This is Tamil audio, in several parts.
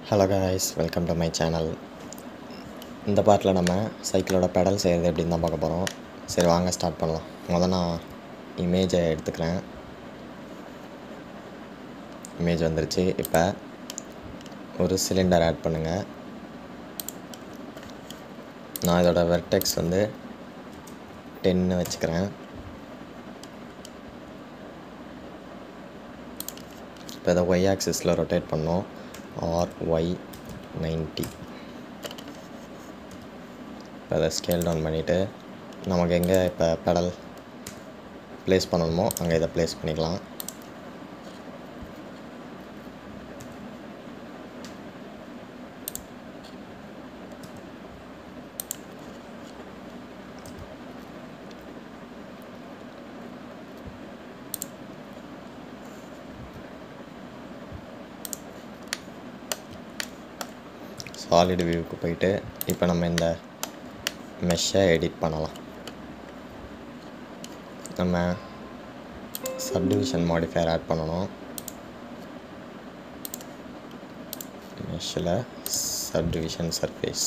hello guys welcome to my channel இந்த பார்ட்டில் நம்ம சைக்கிளோட பெடல் செய்கிறது எப்படின்னு தான் பார்க்க போகிறோம் சரி வாங்க ஸ்டார்ட் பண்ணலாம் முதல் நான் இமேஜை எடுத்துக்கிறேன் இமேஜ் வந்துருச்சு இப்போ ஒரு சிலிண்டர் ஆட் பண்ணுங்கள் நான் இதோட வெர்டெக்ஸ் வந்து டென்னு வச்சுக்கிறேன் இப்போ இதை ஒய் ஆக்சிஸில் ரொட்டேட் பண்ணோம் ஆர் ஒய் நைன்ட்டி இப்போ அதை ஸ்கேல் டவுன் பண்ணிவிட்டு நமக்கு எங்கே இப்போ பெடல் ப்ளேஸ் பண்ணணுமோ அங்கே இதை ப்ளேஸ் பண்ணிக்கலாம் சாலிட் வியூவுக்கு போயிட்டு இப்போ நம்ம இந்த மெஷ்ஷை எடிட் பண்ணலாம் நம்ம சப்டிவிஷன் மாடிஃபயர் ஆட் பண்ணணும் மெஷ்ஷில் சப்டிவிஷன் சர்ஃபேஸ்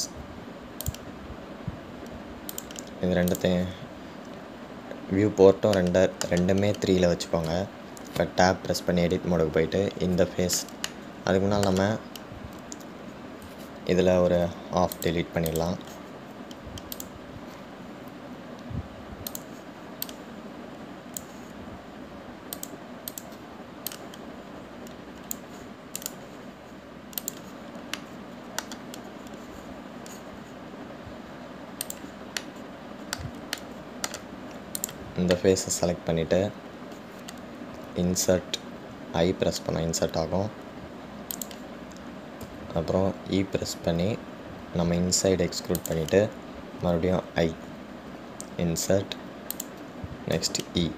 இது ரெண்டுத்தையும் வியூ போர்ட்டும் ரெண்டு ரெண்டுமே த்ரீயில் வச்சுக்கோங்க இப்போ டேப் ப்ரெஸ் பண்ணி எடிட் மோடுக்கு போயிட்டு இந்த ஃபேஸ் அதுக்கு முன்னால் நம்ம இதில் ஒரு ஆஃப் delete பண்ணிடலாம் இந்த ஃபேஸை செலக்ட் பண்ணிவிட்டு இன்சர்ட் ஐ ப்ரெஸ் பண்ண இன்சர்ட் ஆகும் அப்புறம் இ ப்ரெஸ் பண்ணி நம்ம இன்சைடு எக்ஸ்க்ளூட் பண்ணிவிட்டு மறுபடியும் ஐ இன்சர்ட் நெக்ஸ்ட் இ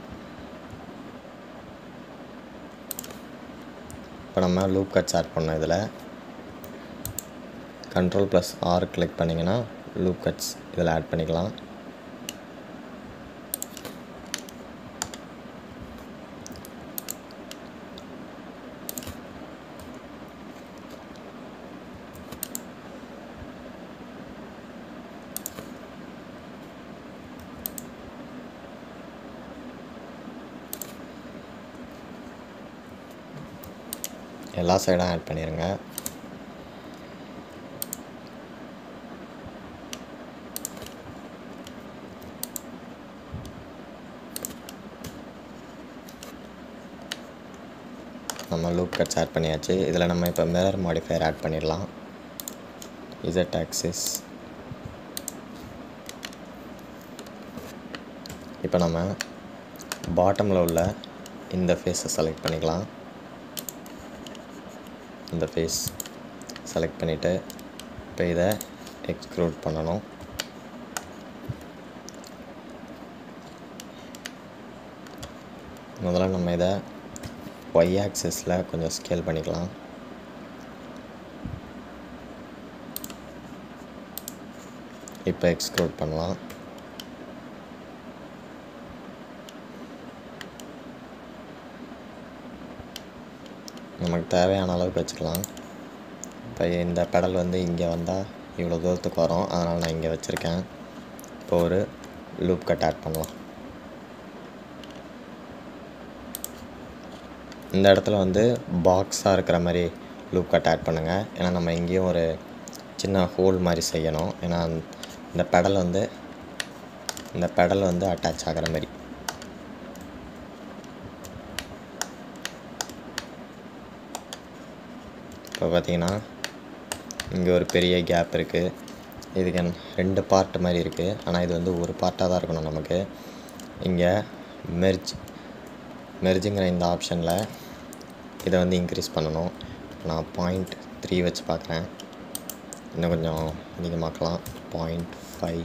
இப்போ நம்ம லூப் கட்ஸ் ஆட் பண்ணோம் இதில் கண்ட்ரோல் ப்ளஸ் ஆர் கிளிக் பண்ணிங்கன்னா லூப் கட்ஸ் இதில் ஆட் பண்ணிக்கலாம் எல்லா சைடும் ஆட் பண்ணிடுங்க நம்ம லூப் கட்ஸ் ஆட் பண்ணியாச்சு இதில் நம்ம இப்போ மிரர் மாடிஃபயர் ஆட் பண்ணிடலாம் இசட் ஆக்சிஸ் இப்போ நம்ம பாட்டமில் உள்ள இந்த ஃபேஸை செலக்ட் பண்ணிக்கலாம் இந்த ஃபேஸ் செலக்ட் பண்ணிவிட்டு இப்போ இதை எக்ஸ்க்ளூட் பண்ணணும் முதல்ல நம்ம இதை ஒய் ஆக்சிஸில் கொஞ்சம் ஸ்கேல் பண்ணிக்கலாம் இப்போ எக்ஸ்க்ளூட் பண்ணலாம் நமக்கு தேவையான அளவுக்கு வச்சுக்கலாம் இப்போ இந்த பெடல் வந்து இங்கே வந்தால் இவ்வளோ தூரத்துக்கு வரும் அதனால் நான் இங்கே வச்சுருக்கேன் இப்போ ஒரு லூப் கட் ஆட் பண்ணலாம் இந்த இடத்துல வந்து பாக்ஸாக இருக்கிற மாதிரி லூப் கட் ஆட் பண்ணுங்கள் ஏன்னா நம்ம இங்கேயும் ஒரு சின்ன ஹோல் மாதிரி செய்யணும் ஏன்னா இந்த பெடல் வந்து இந்த பெடல் வந்து அட்டாச் ஆகிற மாதிரி இப்போ பார்த்தீங்கன்னா இங்கே ஒரு பெரிய கேப் இருக்குது இதுக்கு ரெண்டு பார்ட் மாதிரி இருக்குது ஆனால் இது வந்து ஒரு பார்ட்டாக தான் இருக்கணும் நமக்கு இங்கே மெர்ஜ் மெர்ஜுங்கிற இந்த ஆப்ஷனில் இதை வந்து இன்க்ரீஸ் பண்ணணும் நான் பாயிண்ட் த்ரீ வச்சு பார்க்குறேன் இன்னும் கொஞ்சம் அதிகமாக்கலாம் பாயிண்ட் ஃபைவ்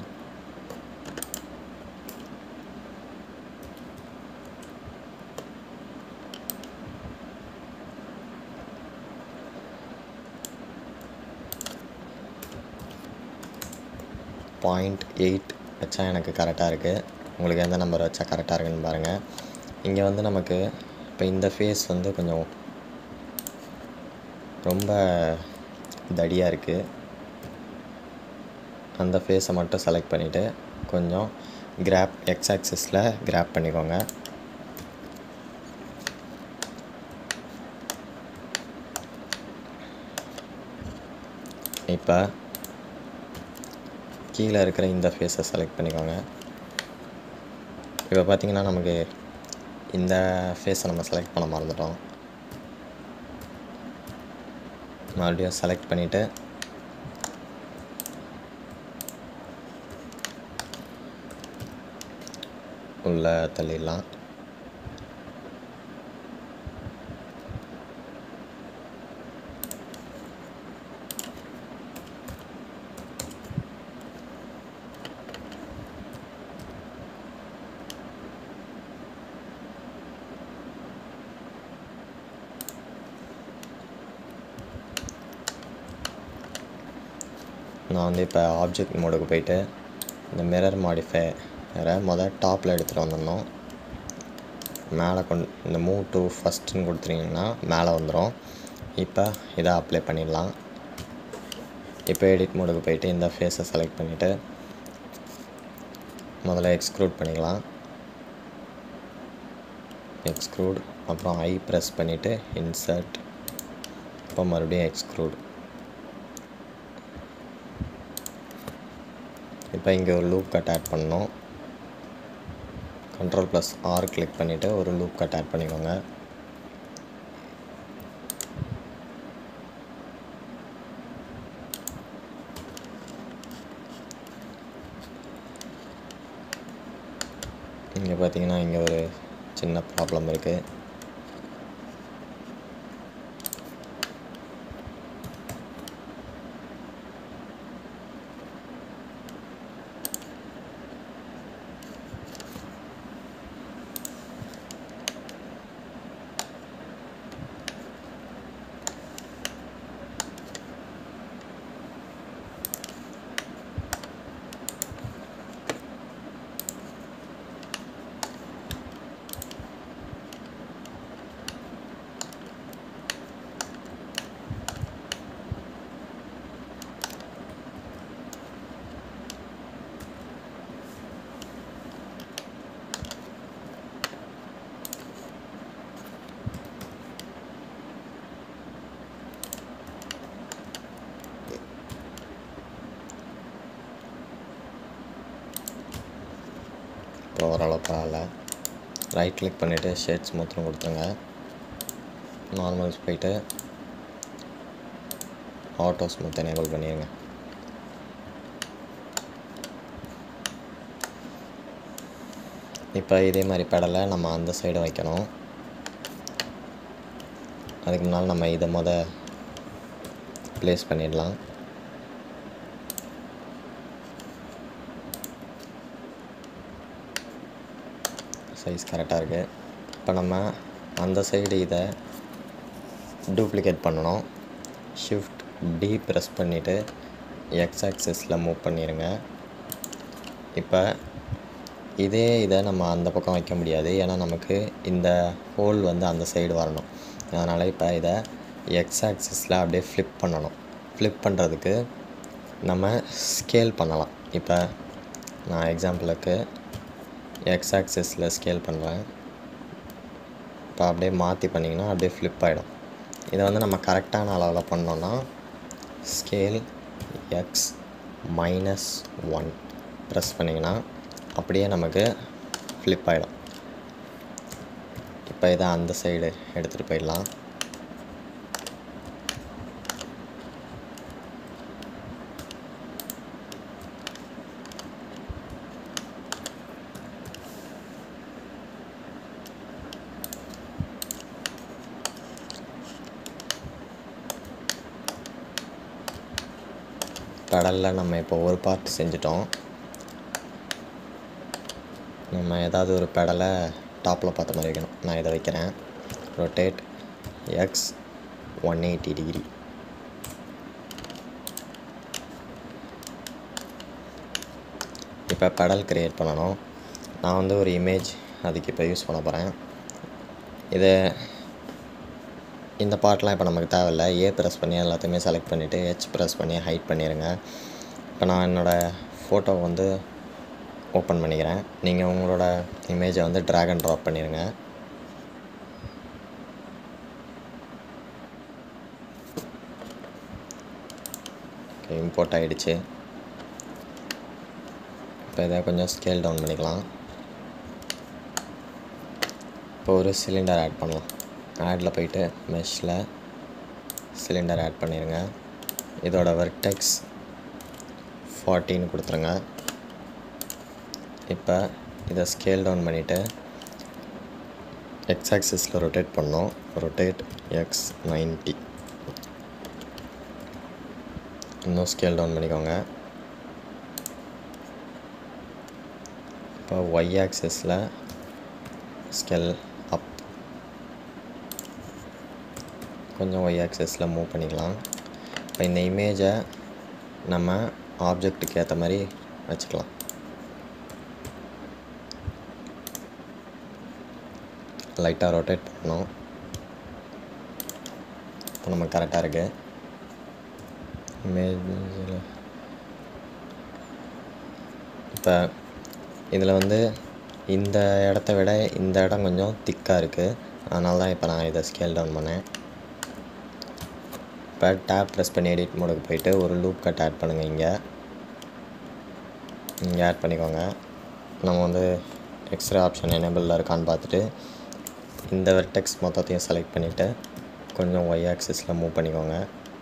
பாயிண்ட் எயிட் வச்சா எனக்கு கரெக்டாக இருக்குது உங்களுக்கு எந்த நம்பர் வச்சா கரெக்டாக இருக்குன்னு பாருங்கள் இங்கே வந்து நமக்கு இப்போ இந்த ஃபேஸ் வந்து கொஞ்சம் ரொம்ப தடியாக இருக்குது அந்த ஃபேஸை மட்டும் செலக்ட் பண்ணிவிட்டு கொஞ்சம் கிராப் எக்ஸ் ஆக்சிஸில் கிராப் பண்ணிக்கோங்க இப்போ கீழே இருக்கிற இந்த ஃபேஸை செலக்ட் பண்ணிக்கோங்க இப்போ பார்த்தீங்கன்னா நமக்கு இந்த ஃபேஸை நம்ம செலக்ட் பண்ண மறந்துட்டோம் மறுபடியும் செலக்ட் பண்ணிவிட்டு உள்ளே தள்ளிடலாம் நான் வந்து இப்போ ஆப்ஜெக்ட் மோடுக்கு போயிட்டு இந்த மிரர் மாடிஃபையரை மொதல் டாப்பில் எடுத்துகிட்டு வந்துடணும் மேலே கொண்டு இந்த மூவ் டு ஃபஸ்ட்டுன்னு கொடுத்துட்டிங்கன்னா மேலே வந்துடும் இப்போ இதை அப்ளை பண்ணிடலாம் இப்போ எடிட் மோடுக்கு போயிட்டு இந்த ஃபேஸை செலக்ட் பண்ணிவிட்டு முதல்ல எக்ஸ்க்ரூட் பண்ணிக்கலாம் எக்ஸ்க்ரூட் அப்புறம் ஐ ப்ரெஸ் பண்ணிவிட்டு இன்சர்ட் இப்போ மறுபடியும் எக்ஸ்க்ரூட் இப்போ இங்கே ஒரு லூப் கட் ஆட் பண்ணணும் கண்ட்ரோல் ப்ளஸ் ஆர் கிளிக் பண்ணிவிட்டு ஒரு லூப் கட் ஆட் பண்ணிக்கோங்க இங்கே பார்த்தீங்கன்னா இங்கே ஒரு சின்ன ப்ராப்ளம் இருக்குது இப்போ ஓரளவு பரவாயில்ல ரைட் கிளிக் பண்ணிவிட்டு ஷேட்ஸ் மொத்தம் கொடுத்துருங்க நார்மல்ஸ் போயிட்டு ஆட்டோ ஸ்மூத் எனேபிள் பண்ணிடுங்க இப்போ இதே மாதிரி பெடலை நம்ம அந்த சைடு வைக்கணும் அதுக்கு முன்னால் நம்ம இதை மொத ப்ளேஸ் பண்ணிடலாம் சைஸ் கரெக்டாக இருக்குது இப்போ நம்ம அந்த சைடு இதை டூப்ளிகேட் பண்ணணும் ஷிஃப்ட் டி ப்ரெஸ் பண்ணிவிட்டு எக்ஸ் ஆக்சிஸில் மூவ் பண்ணிடுங்க இப்போ இதே இதை நம்ம அந்த பக்கம் வைக்க முடியாது ஏன்னா நமக்கு இந்த ஹோல் வந்து அந்த சைடு வரணும் அதனால் இப்போ இதை எக்ஸ் ஆக்சிஸில் அப்படியே ஃப்ளிப் பண்ணணும் ஃப்ளிப் பண்ணுறதுக்கு நம்ம ஸ்கேல் பண்ணலாம் இப்போ நான் எக்ஸாம்பிளுக்கு எக்ஸ் ஆக்சிஸில் ஸ்கேல் பண்ணுறேன் இப்போ அப்படியே மாற்றி பண்ணிங்கன்னா அப்படியே ஃப்ளிப் ஆகிடும் இதை வந்து நம்ம கரெக்டான அளவில் பண்ணோன்னா scale X minus one press பண்ணிங்கன்னா அப்படியே நமக்கு ஃப்ளிப் ஆகிடும் இப்போ இதை அந்த சைடு எடுத்துகிட்டு போயிடலாம் கடலில் நம்ம இப்போ ஒரு பார்ட் செஞ்சிட்டோம் நம்ம ஏதாவது ஒரு பெடலை டாப்பில் பார்த்த மாதிரி வைக்கணும் நான் இதை வைக்கிறேன் rotate X one eighty degree இப்போ பெடல் க்ரியேட் பண்ணணும் நான் வந்து ஒரு இமேஜ் அதுக்கு இப்போ யூஸ் பண்ண போகிறேன் இதை இந்த பார்ட்லாம் இப்போ நமக்கு தேவையில்ல ஏ ப்ரெஸ் பண்ணி எல்லாத்தையுமே செலக்ட் பண்ணிவிட்டு ஹெச் ப்ரெஸ் பண்ணி ஹைட் பண்ணிடுங்க இப்போ நான் என்னோடய ஃபோட்டோ வந்து ஓப்பன் பண்ணிக்கிறேன் நீங்கள் உங்களோட இமேஜை வந்து ட்ராக் அண்ட் ட்ராப் பண்ணிடுங்க ஓகே இம்போர்ட் ஆகிடுச்சு இப்போ இதை கொஞ்சம் ஸ்கேல் டவுன் பண்ணிக்கலாம் இப்போ ஒரு சிலிண்டர் ஆட் பண்ணலாம் ஆடில் போயிட்டு மெஷ்ஷில் சிலிண்டர் ஆட் பண்ணிடுங்க இதோட வெர்டெக்ஸ் ஃபார்ட்டின்னு கொடுத்துருங்க இப்போ இதை ஸ்கேல் டவுன் பண்ணிவிட்டு எக்ஸ் ஆக்சிஸில் ரொட்டேட் பண்ணோம் ரொட்டேட் எக்ஸ் நைன்ட்டி இன்னும் ஸ்கேல் டவுன் பண்ணிக்கோங்க இப்போ ஒய் ஆக்சிஸில் ஸ்கேல் அப் கொஞ்சம் ஒய் ஆக்சிஸில் மூவ் பண்ணிக்கலாம் இப்போ இந்த இமேஜை நம்ம ஆப்ஜெக்ட்டுக்கு ஏற்ற மாதிரி வச்சுக்கலாம் லைட்டாக ரொட்டேட் பண்ணணும் இப்போ நம்ம கரெக்டாக இருக்குது இமேஜில் இப்போ இதில் வந்து இந்த இடத்த விட இந்த இடம் கொஞ்சம் திக்காக இருக்குது அதனால தான் இப்போ நான் இதை ஸ்கேல் டவுன் பண்ணேன் இப்போ டேப் ப்ரெஸ் பண்ணி எடிட் மோடுக்கு போயிட்டு ஒரு லூப் கட் ஆட் பண்ணுங்கள் இங்கே இங்கே ஆட் பண்ணிக்கோங்க நம்ம வந்து எக்ஸ்ரே ஆப்ஷன் எனேபிளில் இருக்கான்னு பார்த்துட்டு இந்த வெர்டெக்ஸ் மொத்தத்தையும் செலக்ட் பண்ணிவிட்டு கொஞ்சம் ஒய் ஆக்சிஸில் மூவ் பண்ணிக்கோங்க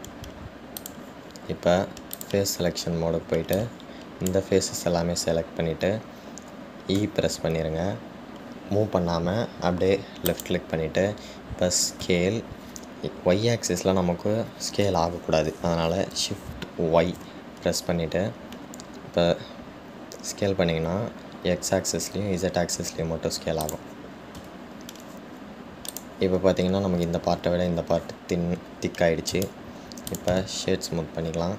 இப்போ ஃபேஸ் செலெக்ஷன் மோடுக்கு போயிட்டு இந்த ஃபேஸஸ் எல்லாமே செலக்ட் பண்ணிவிட்டு இ ப்ரெஸ் பண்ணிடுங்க மூவ் பண்ணாமல் அப்படியே லெஃப்ட் கிளிக் பண்ணிவிட்டு இப்போ ஸ்கேல் ஒய் ஆக்சிஸில் நமக்கு ஸ்கேல் ஆகக்கூடாது அதனால் ஷிஃப்ட் ஒய் ப்ரெஸ் பண்ணிவிட்டு இப்போ ஸ்கேல் பண்ணிங்கன்னா எக்ஸ் ஆக்சிஸ்லேயும் இசட் ஆக்சிஸ்லேயும் மட்டும் ஸ்கேல் ஆகும் இப்போ பார்த்தீங்கன்னா நமக்கு இந்த பார்ட்டை விட இந்த பார்ட் தின் திக்காயிடுச்சு இப்போ ஷேட் ஸ்மூத் பண்ணிக்கலாம்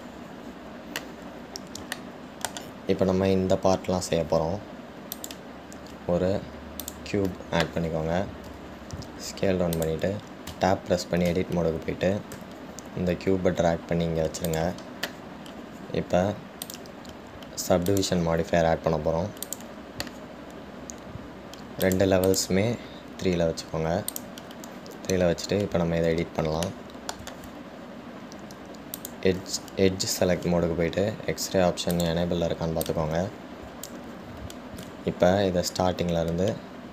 இப்போ நம்ம இந்த பார்ட்லாம் செய்ய போகிறோம் ஒரு க்யூப் ஆட் பண்ணிக்கோங்க ஸ்கேல் டவுன் பண்ணிவிட்டு டேப் ப்ரெஸ் பண்ணி எடிட் மோடுக்கு போயிட்டு இந்த க்யூப்பை ட்ராக் பண்ணி இங்கே வச்சுருங்க இப்போ சப்டிவிஷன் மாடிஃபையர் ஆட் பண்ண போகிறோம் ரெண்டு லெவல்ஸுமே த்ரீயில் வச்சுக்கோங்க த்ரீயில் வச்சுட்டு இப்போ நம்ம இதை எடிட் பண்ணலாம் எட்ஜ் எட்ஜ் செலக்ட் மோடுக்கு போயிட்டு எக்ஸ்ரே ஆப்ஷன் எனேபிளில் இருக்கான்னு பார்த்துக்கோங்க இப்போ இதை ஸ்டார்டிங்கில் இருந்து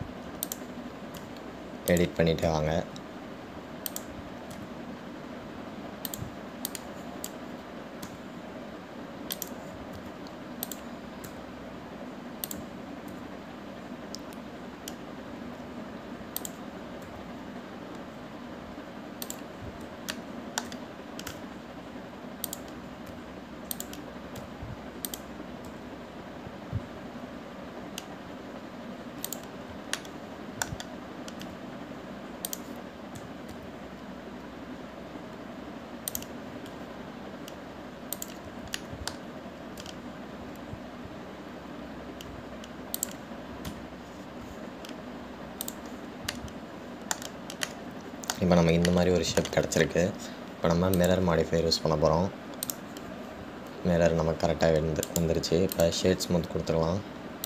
எடிட் பண்ணிகிட்டே வாங்க இப்போ நமக்கு இந்த மாதிரி ஒரு ஷேப் கிடச்சிருக்கு இப்போ நம்ம மிரர் மாடிஃபையர் யூஸ் பண்ண போகிறோம் மிரர் நமக்கு கரெக்டாக வந்து வந்துருச்சு இப்போ ஷேட் ஸ்மூத் கொடுத்துக்கலாம்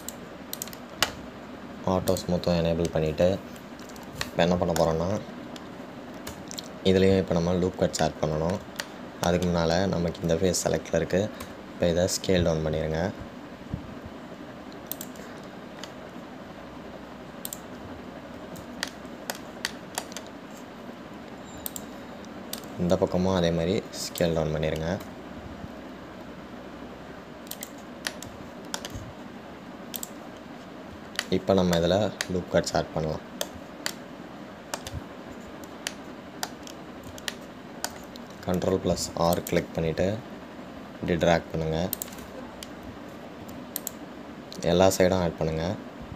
ஆட்டோ ஸ்மூத்தும் எனேபிள் பண்ணிவிட்டு இப்போ என்ன பண்ண போகிறோன்னா இதுலேயும் இப்போ நம்ம லூப் கட்ஸ் ஆட் பண்ணணும் அதுக்கு முன்னால் நமக்கு இந்த ஃபேஸ் செலக்டில் இருக்குது இப்போ இதை ஸ்கேல் டவுன் பண்ணிடுங்க இந்த பக்கமும் அதே மாதிரி ஸ்கேல் டவுன் பண்ணிடுங்க இப்போ நம்ம இதில் லூப் கட்ஸ் ஆட் பண்ணலாம் கண்ட்ரோல் ப்ளஸ் ஆர் கிளிக் பண்ணிவிட்டு இப்படி ட்ராக் பண்ணுங்கள் எல்லா சைடும் ஆட் பண்ணுங்கள்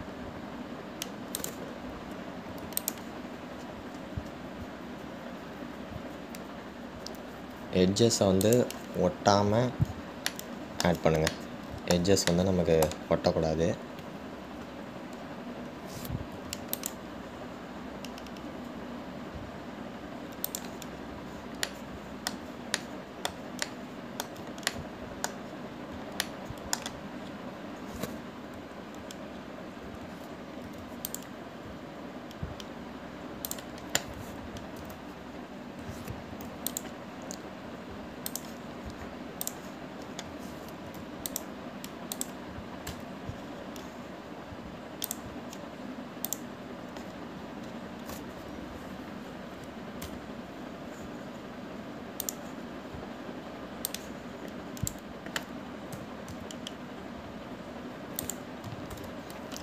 எட்ஜஸை வந்து ஒட்டாமல் ஆட் பண்ணுங்கள் எட்ஜஸ் வந்து நமக்கு ஒட்டக்கூடாது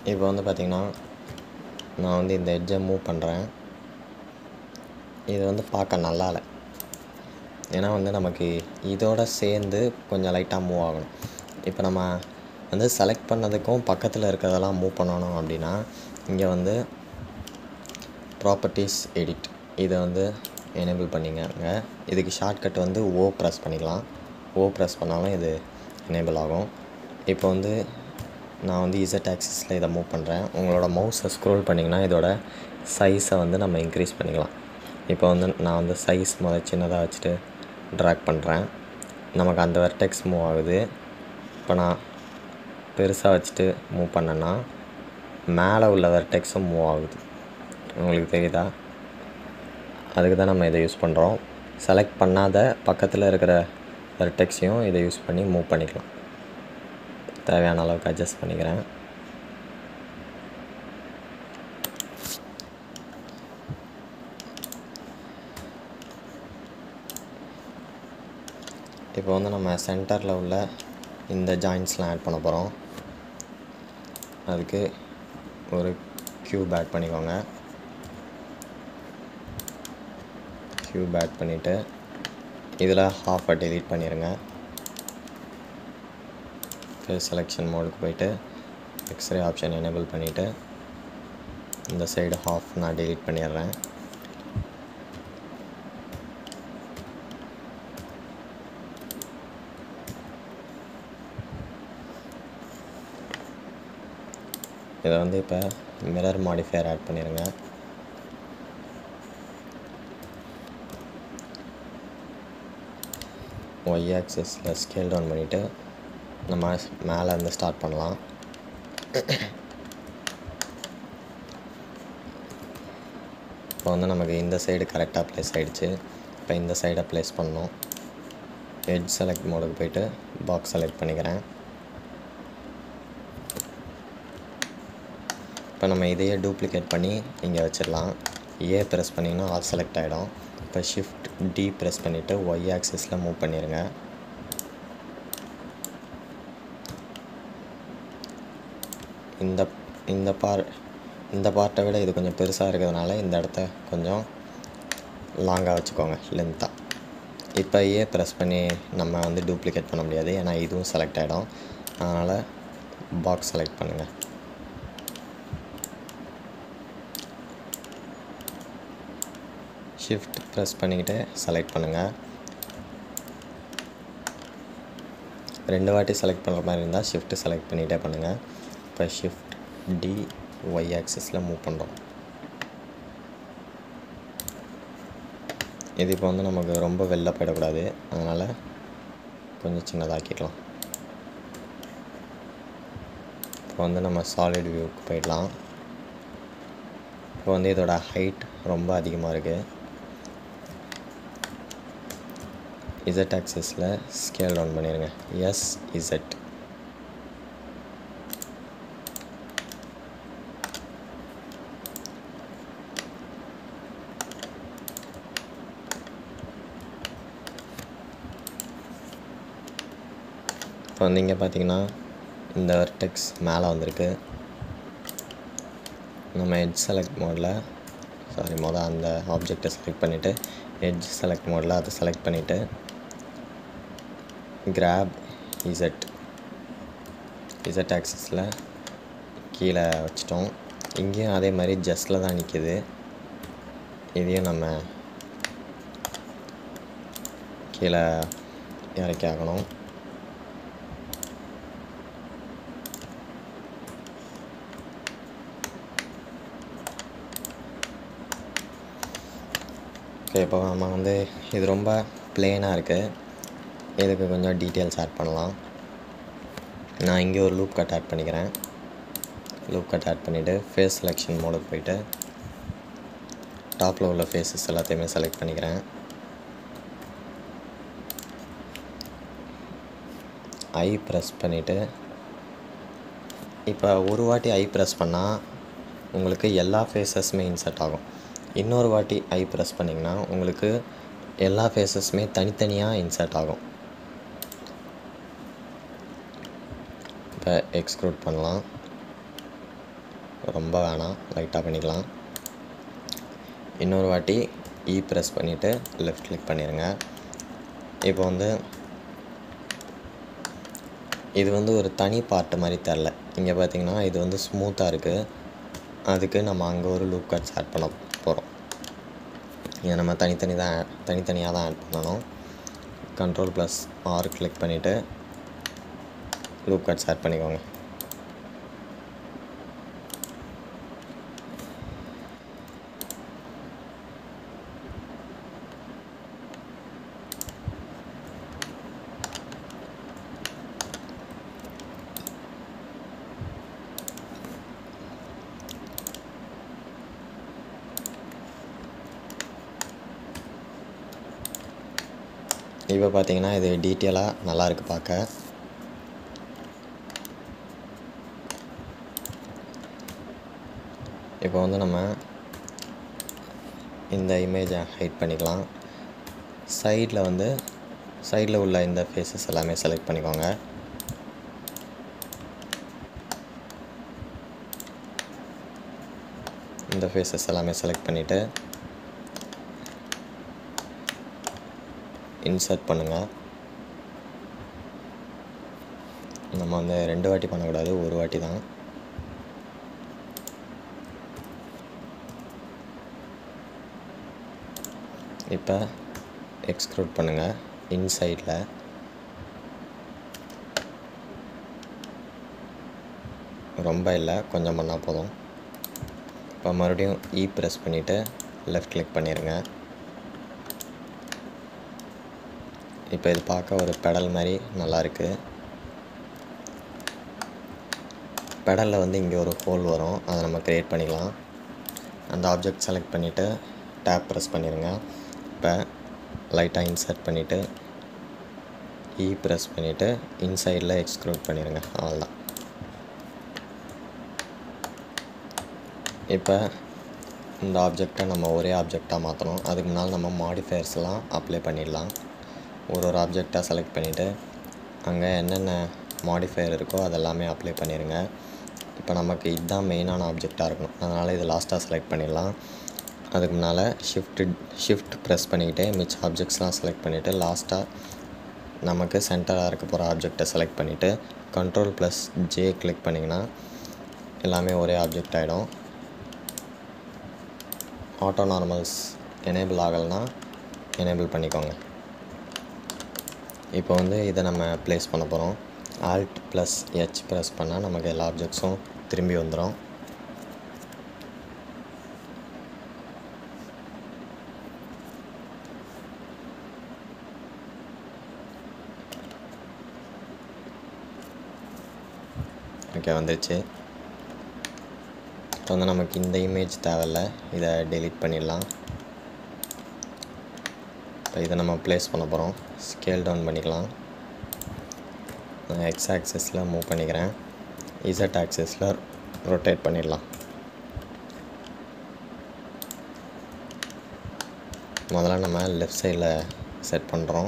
இப்போ வந்து பார்த்திங்கன்னா நான் வந்து இந்த எட்ஜை மூவ் பண்ணுறேன் இது வந்து பார்க்க நல்லா இல்லை ஏன்னா வந்து நமக்கு இதோட சேர்ந்து கொஞ்சம் லைட்டாக மூவ் ஆகணும் இப்போ நம்ம வந்து செலக்ட் பண்ணதுக்கும் பக்கத்தில் இருக்கிறதெல்லாம் மூவ் பண்ணணும் அப்படின்னா இங்கே வந்து ப்ராப்பர்ட்டிஸ் எடிட் இதை வந்து எனேபிள் பண்ணிக்கங்க இதுக்கு ஷார்ட்கட் வந்து ஓ ப்ரெஸ் பண்ணிக்கலாம் ஓ ப்ரெஸ் பண்ணாலும் இது எனேபிள் ஆகும் இப்போ வந்து நான் வந்து இசட் ஆக்சிஸில் இதை மூவ் பண்ணுறேன் உங்களோட மவுஸை ஸ்க்ரோல் பண்ணிங்கன்னா இதோட சைஸை வந்து நம்ம இன்க்ரீஸ் பண்ணிக்கலாம் இப்போ வந்து நான் வந்து சைஸ் முதல் சின்னதாக வச்சுட்டு ட்ராக் பண்ணுறேன் நமக்கு அந்த வெர்டெக்ஸ் மூவ் ஆகுது இப்போ நான் பெருசாக வச்சுட்டு மூவ் பண்ணேன்னா மேலே உள்ள வெர்டெக்ஸும் மூவ் ஆகுது உங்களுக்கு தெரியுதா அதுக்கு தான் நம்ம இதை யூஸ் பண்ணுறோம் செலக்ட் பண்ணாத பக்கத்தில் இருக்கிற வெர்டெக்ஸையும் இதை யூஸ் பண்ணி மூவ் பண்ணிக்கலாம் தேவையான அளவுக்கு அட்ஜஸ்ட் பண்ணிக்கிறேன் இப்போ வந்து நம்ம சென்டரில் உள்ள இந்த ஜாயின்ஸ்லாம் ஆட் பண்ண போகிறோம் அதுக்கு ஒரு க்யூப் ஆட் பண்ணிக்கோங்க க்யூப் ஆட் பண்ணிவிட்டு இதில் ஹாஃபை டெலீட் பண்ணிடுங்க ஃபேஸ் செலெக்ஷன் மோடுக்கு போயிட்டு எக்ஸ்ரே ஆப்ஷன் எனேபிள் பண்ணிவிட்டு இந்த சைடு ஹாஃப் நான் டெலீட் பண்ணிடுறேன் இதை வந்து இப்போ மிரர் மாடிஃபையர் ஆட் பண்ணிடுங்க ஒய் ஆக்சஸில் ஸ்கேல் டவுன் பண்ணிவிட்டு நம்ம மேலே இருந்து ஸ்டார்ட் பண்ணலாம் இப்போ வந்து நமக்கு இந்த சைடு கரெக்டாக ப்ளேஸ் ஆகிடுச்சு இப்போ இந்த சைடை ப்ளேஸ் பண்ணணும் எட்ஜ் செலக்ட் மோடுக்கு போயிட்டு பாக்ஸ் செலக்ட் பண்ணிக்கிறேன் இப்போ நம்ம இதையே டூப்ளிகேட் பண்ணி இங்கே வச்சிடலாம் ஏ ப்ரெஸ் பண்ணிங்கன்னா ஆல் செலக்ட் ஆகிடும் இப்போ ஷிஃப்ட் டி ப்ரெஸ் பண்ணிவிட்டு ஒய் ஆக்சிஸில் மூவ் பண்ணிடுங்க இந்த இந்த பார் இந்த பார்ட்டை விட இது கொஞ்சம் பெருசாக இருக்கிறதுனால இந்த இடத்த கொஞ்சம் லாங்காக வச்சுக்கோங்க லென்த்தாக இப்போ ஏ ப்ரெஸ் பண்ணி நம்ம வந்து டூப்ளிகேட் பண்ண முடியாது ஏன்னா இதுவும் செலக்ட் ஆகிடும் அதனால் பாக்ஸ் செலக்ட் பண்ணுங்கள் ஷிஃப்ட் ப்ரெஸ் பண்ணிக்கிட்டு செலக்ட் பண்ணுங்கள் ரெண்டு வாட்டி செலக்ட் பண்ணுற மாதிரி இருந்தால் ஷிஃப்ட் செலக்ட் பண்ணிகிட்டே பண்ணுங்கள் இப்போ ஷிஃப்ட் டி ஒய் ஆக்சிஸில் மூவ் பண்ணுறோம் இது இப்போ வந்து நமக்கு ரொம்ப வெளில போயிடக்கூடாது அதனால் கொஞ்சம் சின்னதாக்கிக்கலாம் இப்போ வந்து நம்ம சாலிட் வியூக்கு போயிடலாம் இப்போ வந்து இதோட ஹைட் ரொம்ப அதிகமாக இருக்குது இசட் ஆக்சஸில் ஸ்கேல் டவுன் பண்ணிடுங்க எஸ் இசட் இப்போ வந்து இங்கே பார்த்தீங்கன்னா இந்த வெர்டெக்ஸ் மேலே வந்திருக்கு நம்ம எட்ஜ் செலக்ட் மோடில் சாரி மொதல் அந்த ஆப்ஜெக்டை செலக்ட் பண்ணிவிட்டு எட்ஜ் செலக்ட் மோடில் அதை செலக்ட் பண்ணிவிட்டு கிராப் இசட் இசட் ஆக்சஸில் கீழே வச்சிட்டோம் இங்கேயும் அதே மாதிரி ஜஸ்ட்டில் தான் நிற்கிது இதையும் நம்ம கீழே இறக்கி ஆகணும் ஓகே இப்போ நம்ம வந்து இது ரொம்ப பிளெயினாக இருக்குது இதுக்கு கொஞ்சம் டீட்டெயில்ஸ் ஆட் பண்ணலாம் நான் இங்கே ஒரு லூப் கட் ஆட் பண்ணிக்கிறேன் லூப் கட் ஆட் பண்ணிவிட்டு ஃபேஸ் செலெக்ஷன் மோடுக்கு போயிட்டு டாப்பில் உள்ள ஃபேஸஸ் எல்லாத்தையுமே செலக்ட் பண்ணிக்கிறேன் ஐ ப்ரெஸ் பண்ணிவிட்டு இப்போ ஒரு வாட்டி ஐ ப்ரெஸ் பண்ணால் உங்களுக்கு எல்லா ஃபேஸஸுமே இன்சர்ட் ஆகும் இன்னொரு வாட்டி ஐ ப்ரெஸ் பண்ணிங்கன்னா உங்களுக்கு எல்லா ஃபேஸஸுமே தனித்தனியாக இன்சர்ட் ஆகும் இப்போ எக்ஸ்க்ரூட் பண்ணலாம் ரொம்ப வேணாம் லைட்டாக பண்ணிக்கலாம் இன்னொரு வாட்டி இ ப்ரெஸ் பண்ணிவிட்டு லெஃப்ட் கிளிக் பண்ணிடுங்க இப்போ வந்து இது வந்து ஒரு தனி பார்ட்டு மாதிரி தெரில இங்கே பார்த்தீங்கன்னா இது வந்து ஸ்மூத்தாக இருக்குது அதுக்கு நம்ம அங்கே ஒரு லூப் கட்ஸ் ஆட் பண்ண போகிறோம் இதை நம்ம தனித்தனி தான் தனித்தனியாக தான் ஆட் பண்ணணும் கண்ட்ரோல் ப்ளஸ் ஆர் கிளிக் பண்ணிவிட்டு லூப் கட்ஸ் ஆட் பண்ணிக்கோங்க இப்போ பார்த்தீங்கன்னா இது டீட்டெயிலாக நல்லா இருக்கு பார்க்க இப்போ வந்து நம்ம இந்த இமேஜை ஹைட் பண்ணிக்கலாம் சைடில் வந்து சைடில் உள்ள இந்த ஃபேஸஸ் எல்லாமே செலக்ட் பண்ணிக்கோங்க இந்த ஃபேஸஸ் எல்லாமே செலக்ட் பண்ணிவிட்டு இன்சர்ட் பண்ணுங்கள் நம்ம வந்து ரெண்டு வாட்டி பண்ணக்கூடாது ஒரு வாட்டி தான் இப்போ எக்ஸ்க்ரூட் பண்ணுங்கள் இன்சைடில் ரொம்ப இல்லை கொஞ்சம் பண்ணால் போதும் இப்போ மறுபடியும் இ ப்ரெஸ் பண்ணிவிட்டு லெஃப்ட் கிளிக் பண்ணிடுங்க இப்போ இது பார்க்க ஒரு பெடல் மாதிரி நல்லாயிருக்கு பெடலில் வந்து இங்கே ஒரு ஹோல் வரும் அதை நம்ம க்ரியேட் பண்ணிக்கலாம் அந்த ஆப்ஜெக்ட் செலக்ட் பண்ணிவிட்டு டேப் ப்ரெஸ் பண்ணிடுங்க இப்போ லைட்டாக இன்சர்ட் பண்ணிவிட்டு இ ப்ரெஸ் பண்ணிவிட்டு இன்சைடில் எக்ஸ்க்ரூட் பண்ணிடுங்க அவ்வளோதான் இப்போ இந்த ஆப்ஜெக்டை நம்ம ஒரே ஆப்ஜெக்டாக மாற்றணும் அதுக்கு முன்னால் நம்ம மாடிஃபயர்ஸ்லாம் அப்ளை பண்ணிடலாம் ஒரு ஒரு ஆப்ஜெக்டாக செலக்ட் பண்ணிவிட்டு அங்கே என்னென்ன மாடிஃபயர் இருக்கோ அதெல்லாமே அப்ளை பண்ணிடுங்க இப்போ நமக்கு இதுதான் மெயினான ஆப்ஜெக்டாக இருக்கணும் அதனால் இது லாஸ்ட்டாக செலக்ட் பண்ணிடலாம் அதுக்கு முன்னால் ஷிஃப்ட் ஷிஃப்ட் ப்ரெஸ் பண்ணிக்கிட்டே மிச்ச ஆப்ஜெக்ட்ஸ்லாம் செலக்ட் பண்ணிவிட்டு லாஸ்ட்டாக நமக்கு சென்டராக இருக்க போகிற ஆப்ஜெக்டை செலக்ட் பண்ணிவிட்டு கண்ட்ரோல் ப்ளஸ் ஜே கிளிக் பண்ணிங்கன்னா எல்லாமே ஒரே ஆப்ஜெக்ட் ஆகிடும் ஆட்டோ நார்மல்ஸ் எனேபிள் ஆகலைன்னா எனேபிள் பண்ணிக்கோங்க இப்போ வந்து இதை நம்ம ப்ளேஸ் பண்ண போகிறோம் ஆல்ட் ப்ளஸ் ஹெச் ப்ரெஸ் பண்ணால் நமக்கு எல்லா ஆப்ஜெக்ட்ஸும் திரும்பி வந்துடும் ஓகே வந்துருச்சு இப்போ வந்து நமக்கு இந்த இமேஜ் தேவையில்ல இதை டெலீட் பண்ணிடலாம் இப்போ இதை நம்ம ப்ளேஸ் பண்ண போகிறோம் ஸ்கேல் டவுன் பண்ணிக்கலாம் நான் எக்ஸ் ஆக்சஸில் மூவ் பண்ணிக்கிறேன் இசட் ஆக்சஸில் ரொட்டேட் பண்ணிடலாம் முதல்ல நம்ம லெஃப்ட் சைடில் செட் பண்ணுறோம்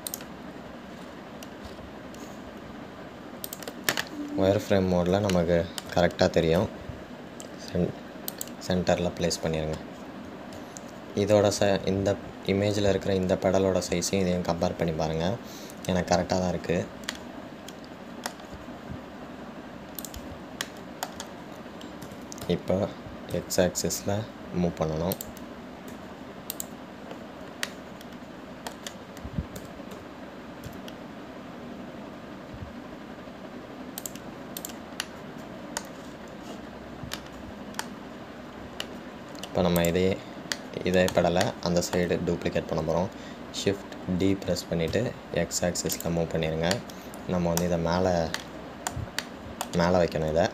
ஒயர் ஃப்ரேம் மோடில் நமக்கு கரெக்டாக தெரியும் சென் சென்டரில் ப்ளேஸ் பண்ணிடுங்க இதோட ச இந்த இமேஜில் இருக்கிற இந்த பெடலோட சைஸையும் இதையும் கம்பேர் பண்ணி பாருங்கள் எனக்கு கரெக்டாக தான் இருக்குது இப்போ எக்ஸ் ஆக்சிஸில் மூவ் பண்ணணும் இப்போ நம்ம இதே இதே படலை அந்த சைடு டூப்ளிகேட் பண்ண போகிறோம் ஷிஃப்ட் டி ப்ரெஸ் பண்ணிவிட்டு எக்ஸ் ஆக்சிஸில் மூவ் பண்ணிடுங்க நம்ம வந்து இதை மேலே மேலே வைக்கணும் இதை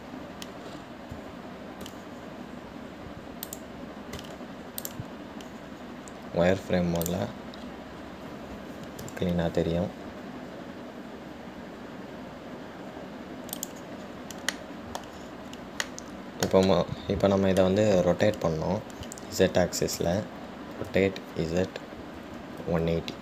ஒயர் ஃப்ரேம் மோடில் க்ளீனாக தெரியும் இப்போ ம- இப்போ நம்ம இதை வந்து ரொட்டேட் பண்ணோம் இசட் ஆக்சிஸில் ரொட்டேட் இசட் ஒன் எயிட்டி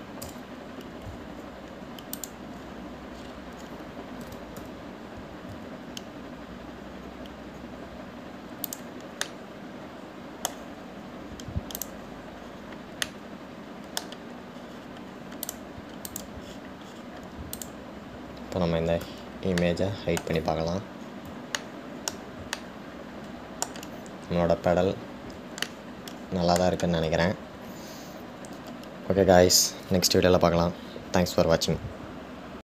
இப்போ நம்ம இந்த இமேஜை ஹைட் பண்ணி பார்க்கலாம் நம்மளோட பெடல் நல்லா தான் இருக்குன்னு நினைக்கிறேன் ஓகே காய்ஸ் நெக்ஸ்ட் வீடியோவில் பார்க்கலாம் தேங்க்ஸ் ஃபார் வாட்சிங்